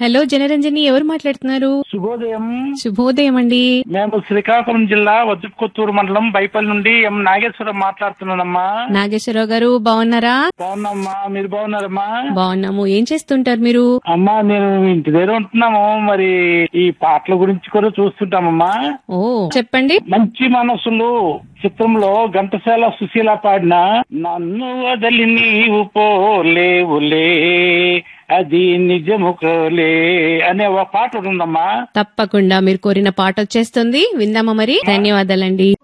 hello Janaranjani ఎవరు మాట్లాడుతున్నారు శుభోదయం శుభోదయం అండి మేము శ్రీకాకుళం జిల్లా వజ్రకొత్తూరు మండలం బైపల్లి నుండి ఎం నాగేశ్వరం మాట్లాడుతున్నానమ్మా నాగేశ్వరరావు గారు బాగున్నారా బాగున్నామ్మా మీరు బాగున్నారమ్మా బాగున్నాము ఏం చేస్తుంటారు మీరు అమ్మా నేను ఇంటి దగ్గర ఉంటున్నాము మరి ఈ పాటల గురించి కూడా చూస్తుంటామమ్మా ఓ చెప్పండి మంచి మనసులు చిత్రంలో ఘంటసాల సుశీల పాడిన నన్ను వదలి నీవు పోలేవులే అది నిజముకలే అనే ఒక పాట ఉందమ్మా తప్పకుండా మీరు కోరిన పాట వచ్చేస్తుంది విందామా మరి ధన్యవాదాలండి